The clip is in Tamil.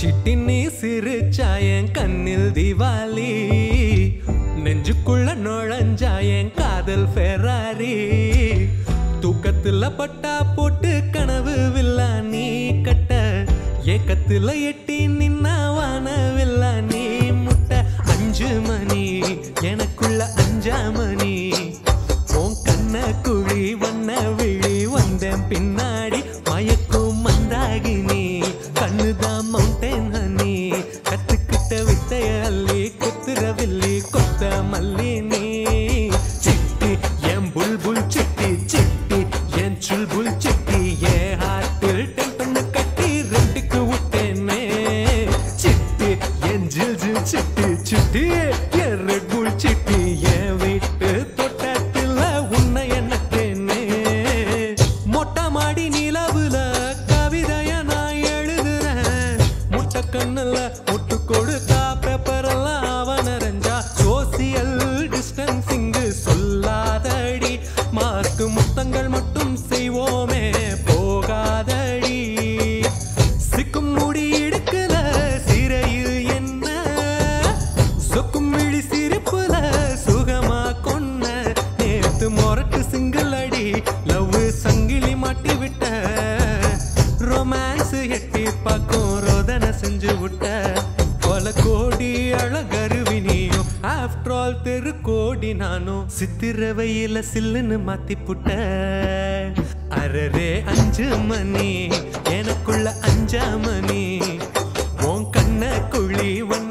சிட்டி நீ சிரிச்சா என் கண்ணில் திவாலி நெஞ்சுக்குள்ள நுழைஞ்சா என் காதல் ஃபெராரி தூக்கத்துல பட்டா போட்டு கனவு வில்லா நீ கட்ட ஏக்கத்துல எட்டி நின்னா வானவில்லா நீ முட்டை அஞ்சு மணி எனக்குள்ள அஞ்சா மணி உன் கண்ண குழி வண்ண விழி வந்தேன் பின்னாடி மயக்கும் மந்தாகினி கண்ணுதான் மவுண்டன் ஹனி கத்துக்கிட்ட வித்தைய அள்ளி குத்துற வில்லி கொத்த மல்லி நீ சிட்டி என் புல் புல் சிட்டி சிட்டி என் சுல் புல் சிட்டி என் ஹார்ட்டில் டெம்பன்னு கட்டி ரெண்டுக்கு விட்டேனே சிட்டி என் ஜில் ஜில் சிட்டி சிட்டி என் ரெட் புல் சிட்டி என் வீட்டு தோட்டத்தில் உன்னை என்னத்தேனே மொட்டை மாடி நிலவுல கவிதைய நான் எழுதுறேன் முட்டை கண்ணுல முட்டு கொடுத்தா பேப்பர் எல்லாம் அவன் நிறைஞ்சா சோசியல் டிஸ்டன்சிங் சொல்லாதடி மார்க்கு முத்தங்கள் மட்டும் செய்வோமே போகாதடி சிக்கும் முடி இடுக்கல சிறையில் என்ன சொக்கும் விழி சிரிப்புல சுகமா கொன்ன நேத்து மொரட்டு சிங்கிள் அடி லவ் சங்கிலி மாட்டி விட்ட ரொமான்ஸ் எட்டி பார்க்கும் ரோதனை செஞ்சு விட்ட பல கோடி அழகருவி நீயும் ஆஃப்டர் ஆல் தெரு கோடி நானும் சித்திரவையில சில்லுன்னு மாத்தி புட்ட அரரே அஞ்சு மணி எனக்குள்ள அஞ்சா மணி உன் கண்ண குழி